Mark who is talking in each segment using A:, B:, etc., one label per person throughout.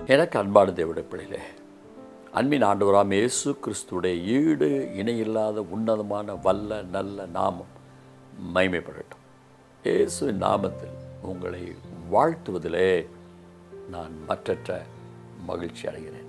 A: எனக்கு அன்பான தேவடைய பிள்ளைகளே அன்பின் ஆண்டவராம் இயேசு கிறிஸ்துடைய ஈடு இணையில்லாத உன்னதமான வல்ல நல்ல நாமம் மைமைப்படட்டும் இயேசுவின் நாமத்தில் உங்களை வாழ்த்துவதிலே நான் மற்றற்ற மகிழ்ச்சி அடைகிறேன்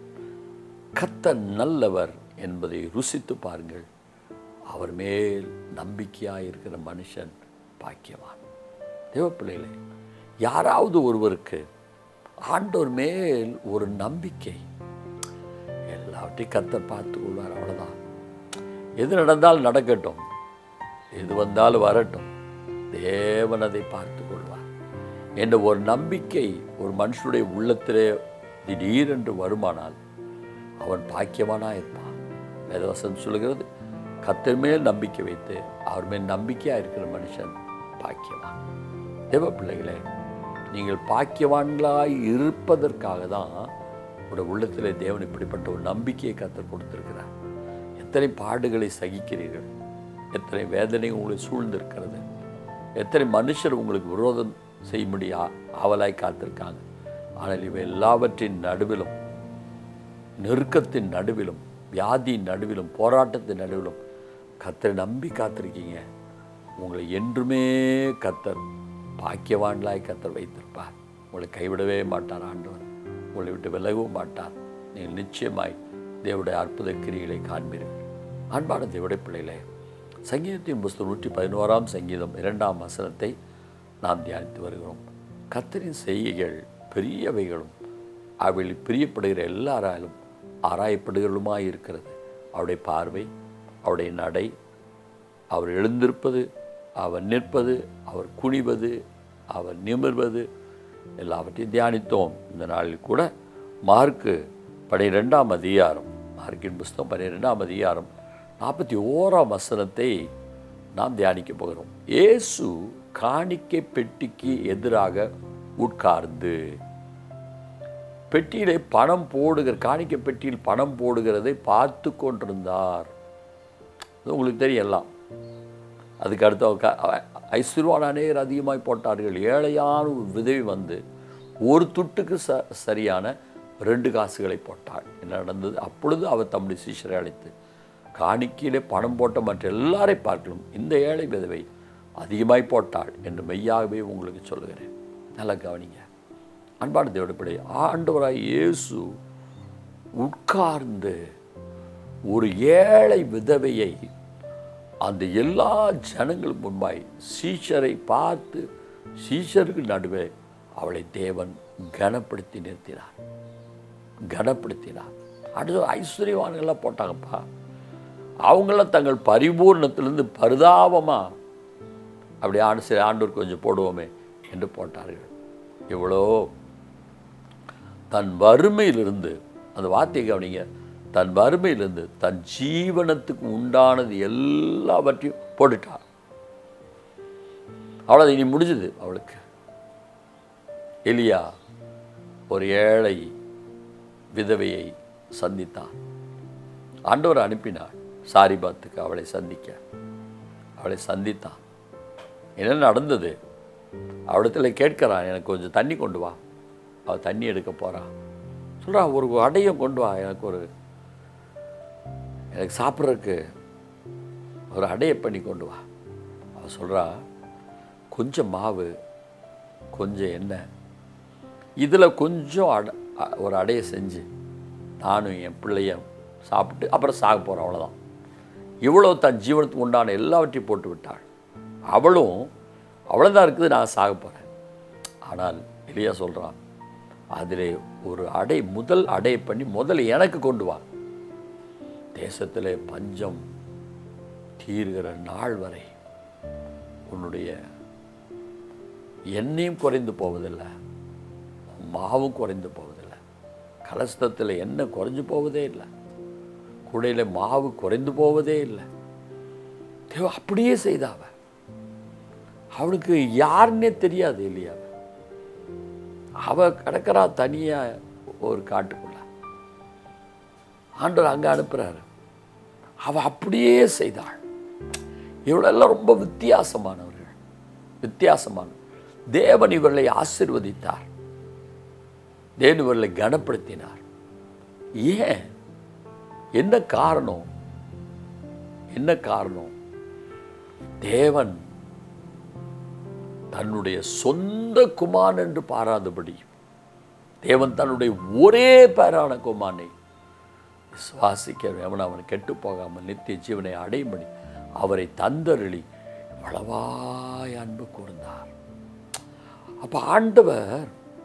A: கத்த நல்லவர் என்பதை ருசித்து பாருங்கள் அவர் மேல் நம்பிக்கையாக இருக்கிற மனுஷன் பாக்கியவான் தேவப்பிள்ளைகளே யாராவது ஒருவருக்கு ஆண்டவர் மேல் ஒரு நம்பிக்கை எல்லாவற்றையும் கத்தர் பார்த்து கொள்வார் அவ்வளோதான் எது நடந்தாலும் நடக்கட்டும் எது வந்தாலும் வரட்டும் தேவன் அதை பார்த்து கொள்வார் என்ற ஒரு நம்பிக்கை ஒரு மனுஷனுடைய உள்ளத்திலே திடீரென்று வருமானால் அவன் பாக்கியவானாக இருப்பான் வேதவசன் சொல்லுகிறது கத்தர் மேல் நம்பிக்கை வைத்து அவர் மேல் நம்பிக்கையாக இருக்கிற மனுஷன் பாக்கியவான் தேவ பிள்ளைகளே நீங்கள் பாக்கியவான்களாய் இருப்பதற்காக தான் உடைய உள்ளத்திலே தேவன் இப்படிப்பட்ட ஒரு நம்பிக்கையை கத்தர் கொடுத்திருக்கிறார் எத்தனை பாடுகளை சகிக்கிறீர்கள் எத்தனை வேதனை உங்களை சூழ்ந்திருக்கிறது எத்தனை மனுஷர் உங்களுக்கு விரோதம் செய்யும்படி ஆ- ஆவலாய் காத்திருக்காங்க ஆனால் இவை எல்லாவற்றின் நடுவிலும் நெருக்கத்தின் நடுவிலும் வியாதியின் நடுவிலும் போராட்டத்தின் நடுவிலும் கத்தரை நம்பி காத்திருக்கீங்க உங்களை என்றுமே கத்தர் பாக்கியவான்களாய் கத்தர் வைத்திருப்பார் உங்களை கைவிடவே மாட்டார் ஆண்டவர் உங்களை விட்டு விலகவும் மாட்டார் நீங்கள் நிச்சயமாய் தேவனுடைய அற்புத கிரிகளை காண்பீர்கள் அன்பான தேவடைய பிள்ளைகளே சங்கீதத்தின் புஸ்தகம் நூற்றி பதினோராம் சங்கீதம் இரண்டாம் வசனத்தை நாம் தியானித்து வருகிறோம் கத்தரின் செய்கைகள் பெரியவைகளும் அவளில் பிரியப்படுகிற எல்லாராலும் ஆராயப்படுகளுமாய் இருக்கிறது அவருடைய பார்வை அவருடைய நடை அவர் எழுந்திருப்பது அவர் நிற்பது அவர் குனிவது அவர் நிமிர்வது எல்லாவற்றையும் தியானித்தோம் இந்த நாளில் கூட மார்க்கு பனிரெண்டாம் அதிகாரம் மார்க்கின் புஸ்தகம் பன்னிரெண்டாம் அதிகாரம் நாற்பத்தி ஓராம் வசனத்தை நாம் தியானிக்க போகிறோம் இயேசு காணிக்கை பெட்டிக்கு எதிராக உட்கார்ந்து பெட்டியிலே பணம் போடுகிற காணிக்கை பெட்டியில் பணம் போடுகிறதை பார்த்து கொண்டிருந்தார் அது உங்களுக்கு தெரியும் எல்லாம் அதுக்கு அடுத்து அவ க- அவ- ஐஸ்வர்வான் அநேகர் அதிகமாய் போட்டார்கள் ஏழையான ஒரு விதவி வந்து ஒரு துட்டுக்கு ச சரியான ரெண்டு காசுகளை போட்டாள் என்ன நடந்தது அப்பொழுது அவர் தம்முடைய சீஷரை அழைத்து காணிக்கையிலே பணம் போட்ட மற்ற எல்லாரை பார்க்கலும் இந்த ஏழை விதவை அதிகமாய் போட்டாள் என்று மெய்யாகவே உங்களுக்கு சொல்லுகிறேன் நல்லா கவனிங்க அன்பான தேவடைப்படை ஆண்டவராய் இயேசு உட்கார்ந்து ஒரு ஏழை விதவையை அந்த எல்லா ஜனங்கள் முன்பாய் சீஷரை பார்த்து சீஷருக்கு நடுவே அவளை தேவன் கனப்படுத்தி நிறுத்தினார் கனப்படுத்தினார் அடுத்து ஐஸ்வர்யவான்கள்லாம் போட்டாங்கப்பா அவங்களாம் தங்கள் பரிபூர்ணத்திலிருந்து பரிதாபமாக அப்படி ஆண்டு சரி ஆண்டவர் கொஞ்சம் போடுவோமே என்று போட்டார்கள் இவ்வளோ தன் வறுமையிலிருந்து அந்த வார்த்தையை கவனிங்க தன் வறுமையிலிருந்து தன் ஜீவனத்துக்கு உண்டானது எல்லாவற்றையும் போட்டுட்டார் அவ்வளோ இனி முடிஞ்சது அவளுக்கு எலியா ஒரு ஏழை விதவையை சந்தித்தான் ஆண்டவர் அனுப்பினார் சாரிபாத்துக்கு அவளை சந்திக்க அவளை சந்தித்தான் என்ன நடந்தது அவளிடத்தில் கேட்கிறான் எனக்கு கொஞ்சம் தண்ணி கொண்டு வா அவள் தண்ணி எடுக்க போகிறான் சொல்கிறா ஒரு அடையும் கொண்டு வா எனக்கு ஒரு எனக்கு சாப்பிட்றதுக்கு ஒரு அடையை பண்ணி கொண்டு வா அவள் சொல்கிறா கொஞ்சம் மாவு கொஞ்சம் எண்ணெய் இதில் கொஞ்சம் அடை அ- ஒரு அடையை செஞ்சு நானும் என் பிள்ளையும் சாப்பிட்டு அப்புறம் சாக போகிறோம் அவ்வளோதான் இவ்வளோ தன் ஜீவனத்துக்கு உண்டான எல்லாவற்றையும் போட்டு விட்டாள் அவளும் அவ்வளோதான் இருக்குது நான் சாக போகிறேன் ஆனால் எலியா சொல்கிறான் அதிலே ஒரு அடை முதல் அடை பண்ணி முதல்ல எனக்கு கொண்டு வா தேசத்திலே பஞ்சம் தீருகிற நாள் வரை உன்னுடைய எண்ணெயும் குறைந்து போவதில்லை மாவும் குறைந்து போவதில்லை கலஸ்தத்தில் எண்ணெய் குறைஞ்சு போவதே இல்லை கூடையில் மாவு குறைந்து போவதே இல்லை தேவ அப்படியே செய்தாவ அவளுக்கு யாருன்னே தெரியாது இல்லையா அவ கிடக்கிறா தனியா ஒரு காட்டுக்குள்ள ஆண்டவர் அங்க அனுப்புறாரு அவ அப்படியே செய்தாள் இவளெல்லாம் ரொம்ப வித்தியாசமானவர்கள் வித்தியாசமான தேவன் இவர்களை ஆசிர்வதித்தார் தேவன் இவர்களை கனப்படுத்தினார் ஏன் என்ன காரணம் என்ன காரணம் தேவன் தன்னுடைய சொந்த குமான் என்று பாராதபடி தேவன் தன்னுடைய ஒரே பேரான குமானை விசுவாசிக்க அவன் அவன் கெட்டு போகாமல் நித்திய ஜீவனை அடையும்படி அவரை தந்தருளி வளவாய் அன்பு கூர்ந்தார் அப்ப ஆண்டவர்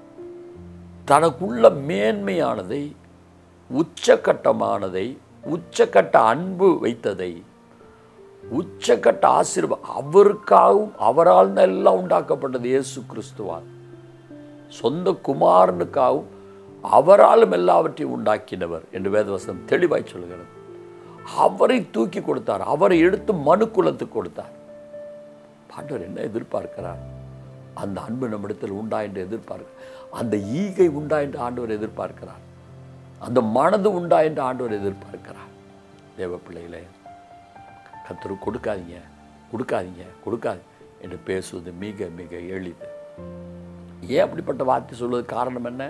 A: தனக்குள்ள மேன்மையானதை உச்சக்கட்டமானதை உச்சக்கட்ட அன்பு வைத்ததை உச்சக்கட்ட ஆசீர்வாதம் அவருக்காகவும் அவரால் தான் எல்லாம் உண்டாக்கப்பட்டது இயேசு கிறிஸ்துவால் சொந்த குமாரனுக்காகவும் அவராலும் எல்லாவற்றையும் உண்டாக்கினவர் என்று வேதவசனம் தெளிவாய் சொல்கிறது அவரை தூக்கி கொடுத்தார் அவரை எடுத்து மனு குலத்துக்கு கொடுத்தார் பாண்டவர் என்ன எதிர்பார்க்கிறார் அந்த அன்பு நம்மிடத்தில் உண்டா என்று எதிர்பார்க்கிறார் அந்த ஈகை உண்டா என்று ஆண்டவர் எதிர்பார்க்கிறார் அந்த மனது உண்டா என்று ஆண்டவர் எதிர்பார்க்கிறார் தேவ பிள்ளைகளே கத்தரு கொடுக்காதீங்க கொடுக்காதீங்க கொடுக்காது என்று பேசுவது மிக மிக எளிது ஏன் அப்படிப்பட்ட வார்த்தை சொல்வது காரணம் என்ன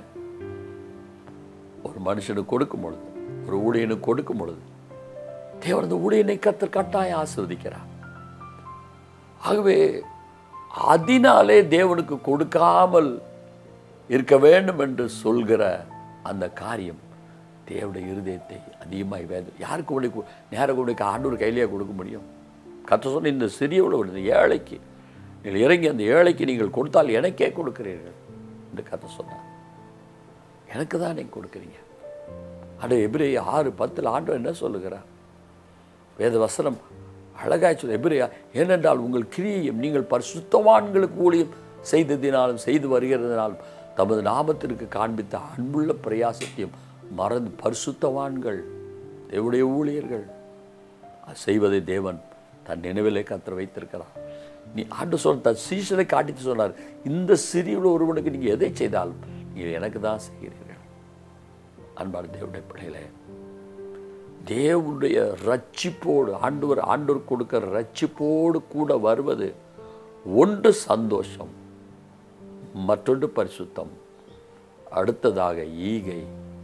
A: ஒரு மனுஷனுக்கு கொடுக்கும் பொழுது ஒரு ஊழியனுக்கு கொடுக்கும் பொழுது தேவன் அந்த ஊழியனை கத்தர் கட்டாயம் ஆசிர்வதிக்கிறார் ஆகவே அதனாலே தேவனுக்கு கொடுக்காமல் இருக்க வேண்டும் என்று சொல்கிற அந்த காரியம் தேவனுடைய இருதயத்தை அதிகமாக வேத யாருக்கு கொண்டு கு- நேர கொண்டு ஆண்டவர் கையிலேயே கொடுக்க முடியும் கத்த சொன்ன இந்த சிறியவளை இந்த ஏழைக்கு நீங்கள் இறங்கி அந்த ஏழைக்கு நீங்கள் கொடுத்தால் எனக்கே கொடுக்கிறீர்கள் என்று கத்த சொன்னார் எனக்கு தான் நீங்கள் கொடுக்குறீங்க அட எபிரே ஆறு பத்தில் ஆண்டவர் என்ன சொல்லுகிறார் வேத வசனம் அழகாய் சொல்ல எபிரேயா ஏனென்றால் உங்கள் கிரியையும் நீங்கள் பரிசுத்தவான்களுக்கு ஊழியம் செய்ததினாலும் செய்து வருகிறதினாலும் தமது நாமத்திற்கு காண்பித்த அன்புள்ள பிரயாசத்தையும் மறந்து பரிசுத்தவான்கள் தேவனுடைய ஊழியர்கள் அது செய்வதை தேவன் தன் நினைவிலே கத்தர் வைத்திருக்கிறார் நீ ஆண்டு சொன்ன தன் சீசனை காட்டிட்டு சொன்னார் இந்த சிறியுள்ள ஒருவனுக்கு நீங்கள் எதை செய்தாலும் நீங்கள் எனக்கு தான் செய்கிறீர்கள் அன்பான தேவனுடைய பிள்ளைகளே தேவனுடைய ரட்சிப்போடு ஆண்டவர் ஆண்டவர் கொடுக்கிற ரட்சிப்போடு கூட வருவது ஒன்று சந்தோஷம் மற்றொன்று பரிசுத்தம் அடுத்ததாக ஈகை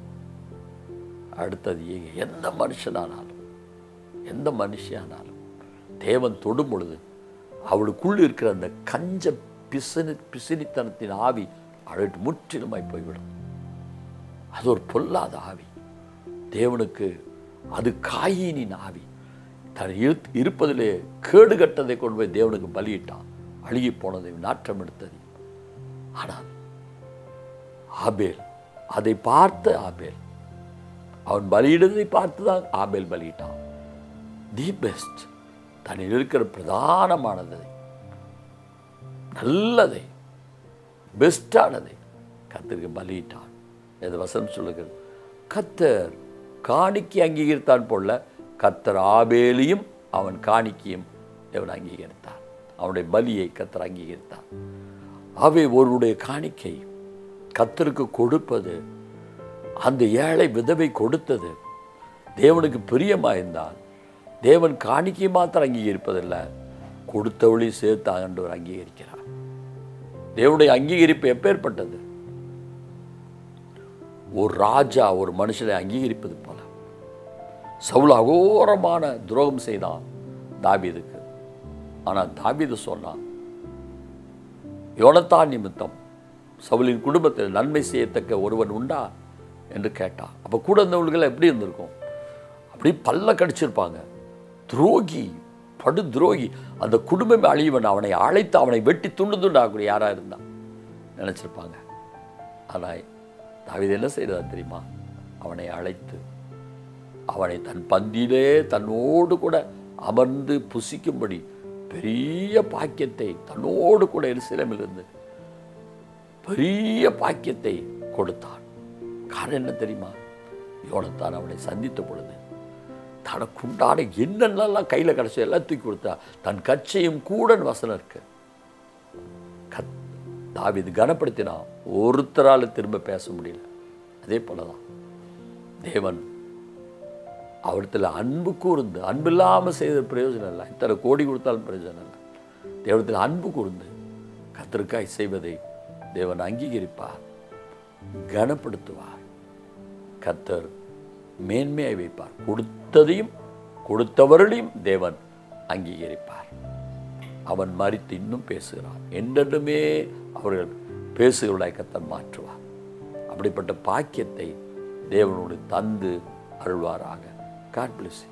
A: அடுத்தது ஈகை எந்த மனுஷனானாலும் எந்த மனுஷியானாலும் தேவன் தொடும் பொழுது அவளுக்குள் இருக்கிற அந்த கஞ்ச பிசினி பிசினித்தனத்தின் ஆவி அவளுக்கு முற்றிலுமாய் போய்விடும் அது ஒரு பொல்லாத ஆவி தேவனுக்கு அது காயினின் ஆவி தன் இரு- இருப்பதிலே கேடு கட்டதை கொண்டு போய் தேவனுக்கு பலியிட்டான் அழுகி போனதை நாற்றம் எடுத்தது ஆனால் ஆபேல் அதை பார்த்த ஆபேல் அவன் பலியிடுவதை பார்த்து தான் ஆபேல் பலியிட்டான் தி பெஸ்ட் தன்னில் இருக்கிற பிரதானமானதை நல்லதை பெஸ்டானதை கத்தருக்கு பலியிட்டான் இது வசனம் சொல்லுகிறது கத்தர் காணிக்கை அங்கீகரித்தான் போல கத்தர் ஆபேலையும் அவன் காணிக்கையும் தேவன் அங்கீகரித்தார் அவனுடைய பலியை கத்தர் அங்கீகரித்தார் அவை ஒருவருடைய காணிக்கை கத்தருக்கு கொடுப்பது அந்த ஏழை விதவை கொடுத்தது தேவனுக்கு பிரியமாயிருந்தால் தேவன் காணிக்கை மாத்திரம் அங்கீகரிப்பதில்லை கொடுத்தவழி சேர்த்து ஆண்டவர் அங்கீகரிக்கிறார் தேவனுடைய அங்கீகரிப்பு எப்பேற்பட்டது ஒரு ராஜா ஒரு மனுஷனை அங்கீகரிப்பது போல சவுல் அகோரமான துரோகம் செய்தான் தாவீதுக்கு ஆனால் தாவீது சொன்னான் யோனத்தான் நிமித்தம் சவுலின் குடும்பத்தில் நன்மை செய்யத்தக்க ஒருவன் உண்டா என்று கேட்டான் அப்போ கூட இருந்தவர்கள் எப்படி இருந்திருக்கும் அப்படி பல்ல கடிச்சிருப்பாங்க துரோகி படு துரோகி அந்த குடும்பமே அழிவன் அவனை அழைத்து அவனை வெட்டி துண்டு துண்டாக்கூடிய யாராக இருந்தான் நினச்சிருப்பாங்க ஆனால் தாவீது என்ன செய்ததா தெரியுமா அவனை அழைத்து அவனை தன் பந்தியிலே தன்னோடு கூட அமர்ந்து புசிக்கும்படி பெரிய பாக்கியத்தை தன்னோடு கூட எருசலேமிலிருந்து பெரிய பாக்கியத்தை கொடுத்தான் காரணம் என்ன தெரியுமா யோனத்தான் அவனை சந்தித்த பொழுது தனக்குண்டான என்னென்னலாம் கையில் கிடச்சோ எல்லாம் தூக்கி கொடுத்தா தன் கட்சியும் கூட வசனம் இருக்கு கத் தாவீது கனப்படுத்தினான் ஒருத்தரால் திரும்ப பேச முடியல அதே போல தான் தேவன் அவரிடத்தில் அன்பு கூர்ந்து அன்பு இல்லாமல் செய்த பிரயோஜனம் இல்லை இத்தனை கோடி கொடுத்தாலும் பிரயோஜனம் இல்லை தேவனத்தில் அன்பு கூர்ந்து கத்திற்காய் செய்வதை தேவன் அங்கீகரிப்பார் கனப்படுத்துவார் கர்த்தர் மேன்மையை வைப்பார் கொடுத்ததையும் கொடுத்தவர்களையும் தேவன் அங்கீகரிப்பார் அவன் மறித்து இன்னும் பேசுகிறான் என்றென்றுமே அவர்கள் பேசுகிறவர்களாய் கர்த்தர் மாற்றுவார் அப்படிப்பட்ட பாக்கியத்தை தேவனோடு தந்து அருள்வாராக காட் பிளஸ்